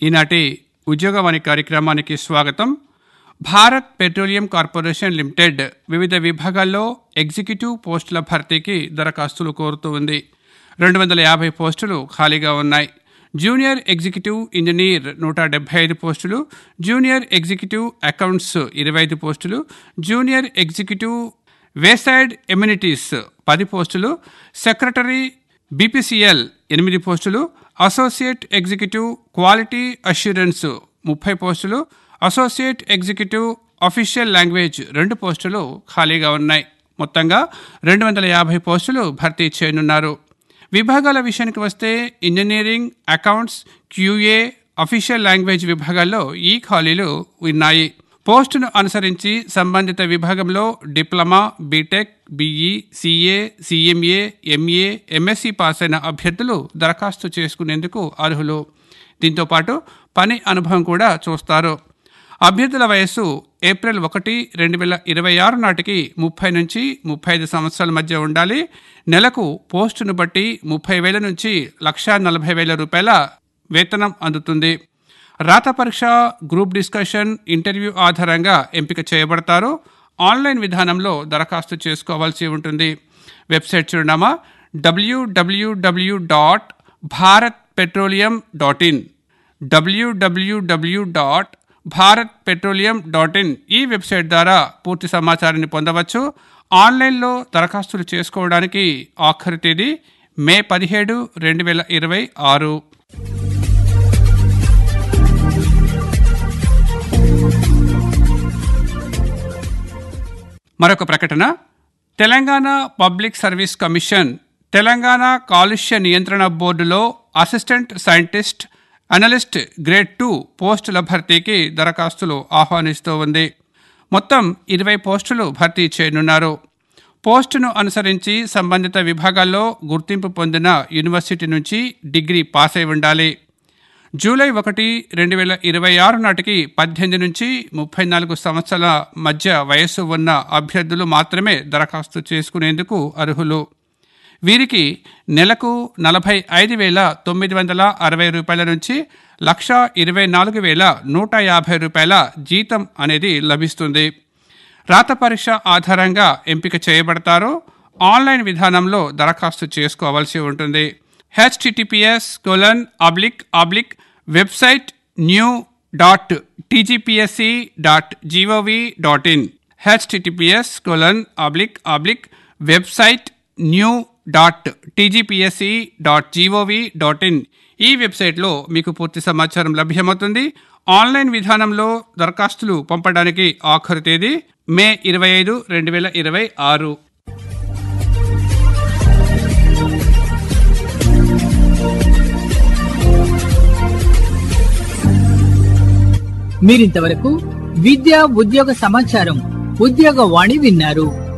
ఈనాటి ఉద్యోగవాణి కార్యక్రమానికి స్వాగతం భారత్ పెట్రోలియం కార్పొరేషన్ లిమిటెడ్ వివిధ విభాగాల్లో ఎగ్జిక్యూటివ్ పోస్టుల భర్తీకి దరఖాస్తులు కోరుతూ ఉంది రెండు వందల యాభై పోస్టులు ఖాళీగా ఉన్నాయి జూనియర్ ఎగ్జిక్యూటివ్ ఇంజనీర్ నూట డెబ్బై ఐదు పోస్టులు జూనియర్ ఎగ్జిక్యూటివ్ అకౌంట్స్ ఇరవై ఐదు పోస్టులు జూనియర్ ఎగ్జిక్యూటివ్ వేసైడ్ ఎమ్యూనిటీస్ పది పోస్టులు సెక్రటరీ బీపీసీఎల్ ఎనిమిది పోస్టులు అసోసియేట్ ఎగ్జిక్యూటివ్ క్వాలిటీ అష్యూరెన్స్ ముప్పై పోస్టులు అసోసియేట్ ఎగ్జిక్యూటివ్ అఫీషియల్ లాంగ్వేజ్ రెండు పోస్టులు ఖాళీగా ఉన్నాయి మొత్తంగా రెండు వందల యాభై పోస్టులు భర్తీ చేయనున్నారు విభాగాల విషయానికి వస్తే engineering accounts QA official language విభాగాల్లో ఈ ఖాళీలు ఉన్నాయి పోస్టును అనుసరించి సంబంధిత విభాగంలో diploma B Tech BE CA CMA MA MSc pass అయిన అభ్యర్థులు దరఖాస్తు చేసుకునేందుకు అర్హులు దీంతో పాటు పని అనుభవం కూడా చూస్తారు అభ్యర్థుల వయస్సు ఏప్రిల్ ఒకటి రెండు వేల ఇరవై ఆరు నాటికి ముప్పై నుంచి ముప్పై ఐదు సంవత్సరాల మధ్య ఉండాలి నెలకు పోస్టును బట్టి ముప్పై వేల నుంచి లక్షా నలభై వేల రూపాయల వేతనం అందుతుంది రాత పరీక్ష గ్రూప్ డిస్కషన్ ఇంటర్వ్యూ ఆధారంగా ఎంపిక చేయబడతారు ఆన్లైన్ విధానంలో దరఖాస్తు చేసుకోవాల్సి ఉంటుంది వెబ్సైట్ చిరునామా WWW dot Bharat petroleum dot in WWW dot Bharat petroleum dot in ఈ వెబ్సైట్ ద్వారా పూర్తి సమాచారాన్ని పొందవచ్చు ఆన్లైన్లో దరఖాస్తులు చేసుకోవడానికి ఆఖరి తేదీ మే పదిహేడు రెండు వేల ఇరవై ఆరు మరొక ప్రకటన Telangana public service commission Telangana కాలుష్య నియంత్రణ బోర్డులో assistant scientist analyst grade two పోస్టుల భర్తీకి దరఖాస్తులు ఆహ్వానిస్తూ ఉంది మొత్తం ఇరవై పోస్టులు భర్తీ చేయనున్నారు పోస్టును అనుసరించి సంబంధిత విభాగాల్లో గుర్తింపు పొందిన యూనివర్సిటీ నుంచి డిగ్రీ పాస్ అయి ఉండాలి జూలై ఒకటి రెండు వేల ఇరవై ఆరు నాటికి పద్దెనిమిది నుంచి ముప్పై నాలుగు సంవత్సరాల మధ్య వయస్సు ఉన్న అభ్యర్థులు మాత్రమే దరఖాస్తు చేసుకునేందుకు అర్హులు వీరికి నెలకు నలభై ఐదు వేల తొమ్మిది వందల అరవై రూపాయల నుంచి లక్ష ఇరవై నాలుగు వేల నూట యాభై రూపాయల జీతం అనేది లభిస్తుంది రాత పరీక్ష ఆధారంగా ఎంపిక చేయబడతారు ఆన్లైన్ విధానంలో దరఖాస్తు చేసుకోవాల్సి ఉంటుంది HTTPS colon oblique oblique website new dot TGPSC dot GOV dot in HTTPS colon oblique oblique website new dot TGPSC dot GOV dot in ఈ వెబ్సైట్లో మీకు పూర్తి సమాచారం లభ్యమవుతుంది ఆన్లైన్ విధానంలో దరఖాస్తులు పంపడానికి ఆఖరు తేదీ మే ఇరవై ఐదు రెండు వేల ఇరవై ఆరు మీరింతవరకు విద్యా ఉద్యోగ సమాచారం ఉద్యోగ వాణి విన్నారు